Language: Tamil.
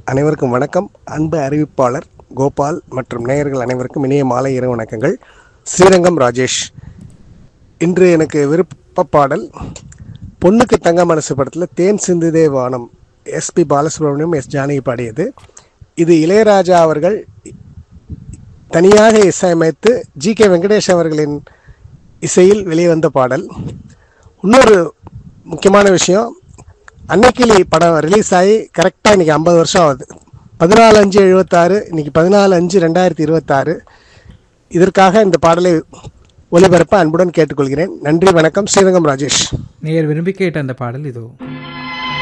அனைவருக்கும் வணக்கம் அன்பு அறிவிப்பாளர் கோபால் மற்றும் நேயர்கள் அனைவருக்கும் இனிய மாலை இரவு வணக்கங்கள் ஸ்ரீரங்கம் ராஜேஷ் இன்று எனக்கு விருப்ப பாடல் பொண்ணுக்கு தங்க மனசு படத்தில் தேன் சிந்துதே வானம் எஸ்பி பாலசுப்ரமணியம் எஸ் ஜானகி பாடியது இது இளையராஜா அவர்கள் தனியாக இசையமைத்து ஜி கே வெங்கடேஷ் அவர்களின் இசையில் வெளிவந்த பாடல் இன்னொரு முக்கியமான விஷயம் அன்னைக்கிளி படம் ரிலீஸ் ஆகி கரெக்டாக இன்றைக்கி ஐம்பது வருஷம் ஆகுது பதினாலு அஞ்சு எழுபத்தாறு இன்றைக்கி பதினாலு அஞ்சு ரெண்டாயிரத்தி இருபத்தாறு இதற்காக இந்த பாடலை ஒளிபரப்ப அன்புடன் கேட்டுக்கொள்கிறேன் நன்றி வணக்கம் ஸ்ரீரங்கம் ராஜேஷ் நேயர் விரும்பி கேட்ட அந்த பாடல் இதோ